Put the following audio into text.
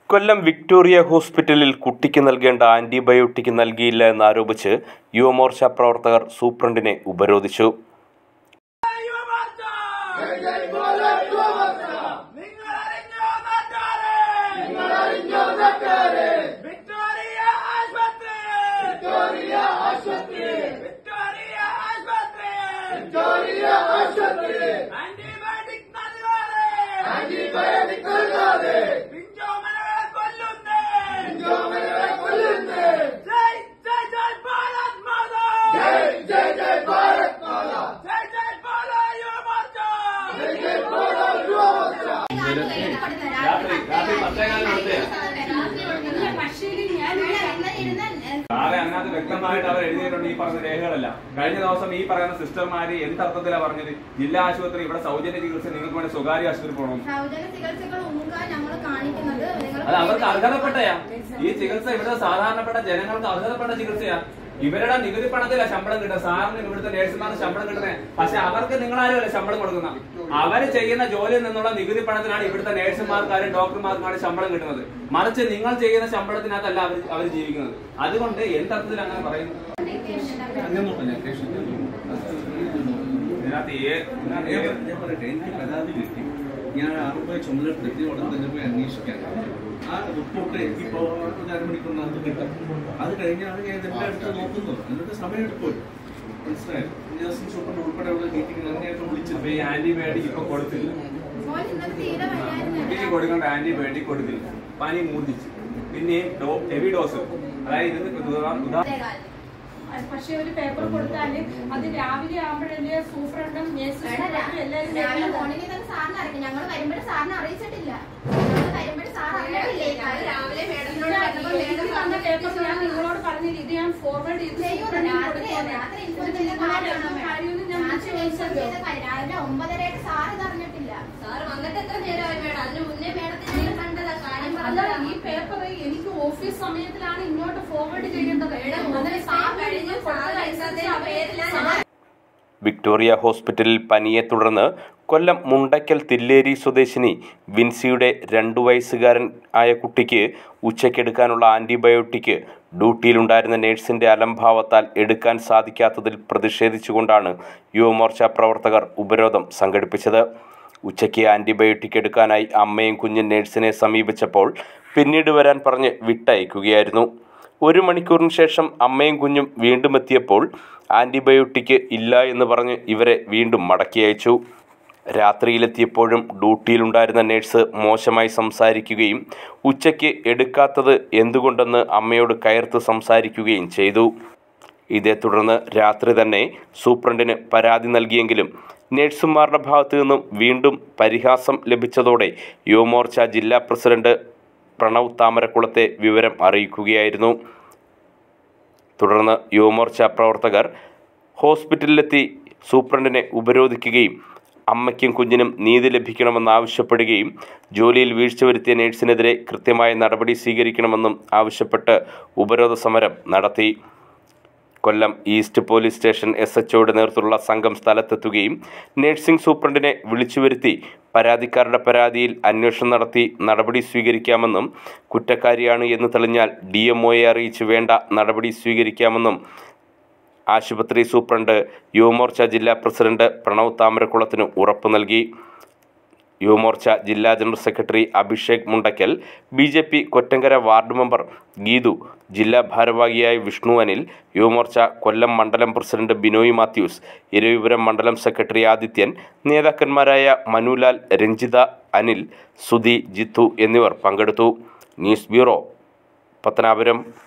കൊല്ലം Victoria ഹോസ്പിറ്റലിൽ കുട്ടിക്ക് നൽകേണ്ട ആന്റിബയോട്ടിക് നൽകിയില്ല എന്നാരോപിച്ച് യുവമോർച്ച പ്രവർത്തകർ സൂപ്രണ്ടിനെ ഉപരോധിച്ചു വിക്ടോറിയ ആശുപത്രി വിക്ടോറിയ ആശുപത്രി വിക്ടോറിയ ആശുപത്രി വിക്ടോറിയ ആശുപത്രി ആന്റിബയോട്ടിക് നൽകാതെ ആന്റിബയോട്ടിക് നൽകാതെ പിഞ്ചോമനകളെ കൊല്ലുന്നേ പിഞ്ചോമനകളെ കൊല്ലുന്നേ ജയ് ജയ് ജയ് ഭാരത് മാതാ ജയ് ജയ് ജയ് ഭാരത് മാതാ ജയ് ജയ് ഭാരത യുവമോർച്ച ജയ് ജയ് ഭാരത യുവമോർച്ച രാത്രി രാത്രി പത്തേകാലിന് നടത്തിയ സാറേ അതിനകത്ത് വ്യക്തമായിട്ട് അവർ എഴുതിയിട്ടുണ്ട് ഈ പറഞ്ഞ രേഖകളെല്ലാം കഴിഞ്ഞ ദിവസം ഈ പറയുന്ന സിസ്റ്റർമാര് എന്ത് അർത്ഥത്തിലാണ് പറഞ്ഞത് ജില്ലാ ആശുപത്രി ഇവിടെ സൗജന്യ ചികിത്സ നിങ്ങൾക്ക് വേണ്ടി സ്വകാര്യ ആശുപത്രി പോകണം സൗജന്യ ചികിത്സകൾ ഉമുക നമ്മൾ കാണിക്കുന്നത് നിങ്ങൾ അത് അവർക്ക് അർഹതപ്പെട്ടയാ ഈ ചികിത്സ ഇവിടെ സാധാരണപ്പെട്ട ജനങ്ങൾക്ക് അർഹതപ്പെട്ട ചികിത്സയാ ഇവരുടെ നികുതി പണത്തിലാ ശമ്പളം കിട്ടുക സാറിന് ഇവിടുത്തെ നേഴ്സുമാർക്ക് ശമ്പളം കിട്ടുന്നത് പക്ഷെ അവർക്ക് നിങ്ങളാരുമല്ല ശമ്പളം കൊടുക്കുന്ന അവര് ചെയ്യുന്ന ജോലിയിൽ നിന്നുള്ള നികുതി പണത്തിനാണ് ഇവിടുത്തെ നേഴ്സുമാർക്കാരും ഡോക്ടർമാർക്കാണ് ശമ്പളം കിട്ടുന്നത് മറിച്ച് നിങ്ങൾ ചെയ്യുന്ന ശമ്പളത്തിനകത്തല്ല അവർ അവർ ജീവിക്കുന്നത് അതുകൊണ്ട് എന്തർത്ഥത്തിൽ അങ്ങനെ പറയുന്നു ഇതിനകത്ത് ഏ- ഇതിനകത്ത് ഞാൻ ഏ- പറ- ഞാൻ പറയട്ടെ എനിക്ക് പരാതി കിട്ടി ഞാൻ ആറുപോയി ചുമതലപ്പെടുത്തി ഉടൻ തന്നെ പോയി അന്വേഷിക്കാൻ ആ റിപ്പോർട്ട് എനിക്കിപ്പോ ഒരു അരമണിക്കൂറിനകത്ത് കിട്ടും അത് കഴിഞ്ഞാണ് ഞാൻ ഇതെല്ലാം എടുത്ത് നോക്കുന്നത് എന്നിട്ട് സമയം എടുക്കുമല്ലോ മനസ്സിലായോ നഴ്സിംഗ് സൂപ്പർ ഉൾപ്പെടെ ഉള്ള മീറ്റിംഗ് അങ്ങനെയൊക്കെ അപ്പൊ വിളിച്ചത് ഈ ആന്റിബയോട്ടിക് ഇപ്പൊ കൊടുത്തില്ല മോൻ ഇന്നലെ തീരെ കുട്ടിക്ക് വയ്യായിരുന്നു കൊടുക്കേണ്ട ആന്റിബയോട്ടിക് കൊടുത്തില്ല പനി മൂർജിച്ചു പിന്നെ ഡോ- ഹെവി ഡോസ് അതായത് ഇത് ഉദാ- ഉദാ- പക്ഷെ ഒരു പേപ്പർ കൊടുത്താല് അത് രാവിലെ ആകുമ്പോഴല്ലേ സൂപ്രണ്ടും നേഴ്സും എല്ലാവരും രാവിലെ വരുന്നത്. മോർണിംഗിൽ തന്നെ സാറിനെ അറിയിക്കും ഞങ്ങൾ വരുമ്പോഴും സാറിനെ അറിയിച്ചിട്ടില്ല ഞങ്ങൾ വരുമ്പോഴും സാർ അറിയില്ലേ ഞങ്ങൾ രാവിലെ മേഡത്തിനോട് ഇല്ല, പറഞ്ഞപ്പോൾ ഈ മേഡം എനിക്ക് തന്ന പേപ്പർ ഞാൻ പറഞ്ഞു, നിങ്ങളോട് പറഞ്ഞില്ല ഇത് ഞാൻ ഫോർവേഡ് ചെയ്ത് ചെയ്യൂ, സൂപ്രണ്ടിന് രാത്രി കൊടുത്തോളാം. രാത്രി ഇത് ഇൻഫോം ചെയ്ത നിങ്ങളോട് കാര്യമാണ് എന്താ കാര്യമെന്ന് ഞാൻ രാത്രി വിളിച്ച് ഇൻഫോം ചെയ്ത ചോദിച്ചല്ലോ. കാര്യം രാവിലെ ഒമ്പതരയായിട്ട് സാർ ഇത് അറിഞ്ഞിട്ടില്ല സാർ വന്നിട്ട് എത്ര നേരമായി മേഡം അതിന് മുന്നേ മേഡത്തിന് ഞാൻ കണ്ടതാ കാര്യം അല്ല പറഞ്ഞതാ. ഈ പേപ്പർ എനിക്ക് ഓഫീസ് സമയത്തിലാണ് ഇങ്ങോട്ട് ഫോർവേഡ് ചെയ്യേണ്ടത് മേഡം, അതിന് ഓഫീസ് സാർ ടൈം കഴിഞ്ഞ് സാർ കൊടുത്തതനുസരിച്ച് അയച്ചതിന്റെ പേരിലാണ് സാർ വിക്ടോറിയ ഹോസ്പിറ്റലിൽ പനിയെ തുടർന്ന് കൊല്ലം മുണ്ടയ്ക്കൽ തില്ലേരി സ്വദേശിനി വിൻസിയുടെ രണ്ടു വയസ്സുകാരൻ ആയ കുട്ടിക്ക് ഉച്ചയ്ക്കെടുക്കാനുള്ള ആന്റിബയോട്ടിക് ഡ്യൂട്ടിയിലുണ്ടായിരുന്ന നഴ്സിന്റെ അലംഭാവത്താൽ എടുക്കാൻ സാധിക്കാത്തതിൽ പ്രതിഷേധിച്ചുകൊണ്ടാണ് യുവമോർച്ച പ്രവർത്തകർ ഉപരോധം സംഘടിപ്പിച്ചത് ഉച്ചയ്ക്ക് ആന്റിബയോട്ടിക് എടുക്കാനായി അമ്മയും കുഞ്ഞും നഴ്സിനെ സമീപിച്ചപ്പോൾ പിന്നീട് വരാൻ പറഞ്ഞ് വിട്ടയക്കുകയായിരുന്നു ഒരു മണിക്കൂറിന് ശേഷം അമ്മയും കുഞ്ഞും വീണ്ടും എത്തിയപ്പോൾ ആന്റിബയോട്ടിക് ഇല്ല എന്ന് പറഞ്ഞ് ഇവരെ വീണ്ടും മടക്കി അയച്ചു രാത്രിയിലെത്തിയപ്പോഴും ഡ്യൂട്ടിയിലുണ്ടായിരുന്ന നേഴ്സ് മോശമായി സംസാരിക്കുകയും ഉച്ചയ്ക്ക് എടുക്കാത്തത് എന്തുകൊണ്ടെന്ന് അമ്മയോട് കയർത്ത് സംസാരിക്കുകയും ചെയ്തു ഇതേ തുടർന്ന് രാത്രി തന്നെ സൂപ്രണ്ടിന് പരാതി നൽകിയെങ്കിലും നഴ്സുമാരുടെ ഭാഗത്തു നിന്നും വീണ്ടും പരിഹാസം ലഭിച്ചതോടെ യുവമോർച്ച ജില്ലാ പ്രസിഡന്റ് പ്രണവ് താമരക്കുളത്തെ വിവരം അറിയിക്കുകയായിരുന്നു തുടർന്ന് യുവമോർച്ച പ്രവർത്തകർ ഹോസ്പിറ്റലിലെത്തി സൂപ്രണ്ടിനെ ഉപരോധിക്കുകയും അമ്മയ്ക്കും കുഞ്ഞിനും നീതി ലഭിക്കണമെന്നാവശ്യപ്പെടുകയും ജോലിയിൽ വീഴ്ച വരുത്തിയ നേഴ്സിനെതിരെ കൃത്യമായ നടപടി സ്വീകരിക്കണമെന്നും ആവശ്യപ്പെട്ട് ഉപരോധ സമരം നടത്തി Kollam east police station S എച്ച്ഒയുടെ നേതൃത്വത്തിലുള്ള സംഘം സ്ഥലത്തെത്തുകയും നഴ്സിംഗ് സൂപ്രണ്ടിനെ വിളിച്ചു വരുത്തി പരാതിക്കാരുടെ പരാതിയിൽ അന്വേഷണം നടത്തി നടപടി സ്വീകരിക്കാമെന്നും കുറ്റക്കാരിയാണ് എന്ന് തെളിഞ്ഞാൽ ഡി എം ഒയെ അറിയിച്ച് വേണ്ട നടപടി സ്വീകരിക്കാമെന്നും ആശുപത്രി സൂപ്രണ്ട് യുവമോർച്ച ജില്ലാ പ്രസിഡന്റ് പ്രണവ് താമരക്കുളത്തിന് ഉറപ്പു നൽകി യുവമോർച്ച ജില്ലാ general secretary Abhishek Mundakkal B J P Kottankara ward member Geethu ജില്ലാ ഭാരവാഹിയായ വിഷ്ണു അനിൽ യുവമോർച്ച കൊല്ലം മണ്ഡലം പ്രസിഡന്റ് ബിനോയ് മാത്യൂസ് ഇരവിപുരം മണ്ഡലം സെക്രട്ടറി ആദിത്യൻ നേതാക്കന്മാരായ മനുലാൽ രഞ്ജിത അനിൽ സുധി ജിത്തു എന്നിവർ പങ്കെടുത്തു ന്യൂസ് ബ്യൂറോ പത്തനാപുരം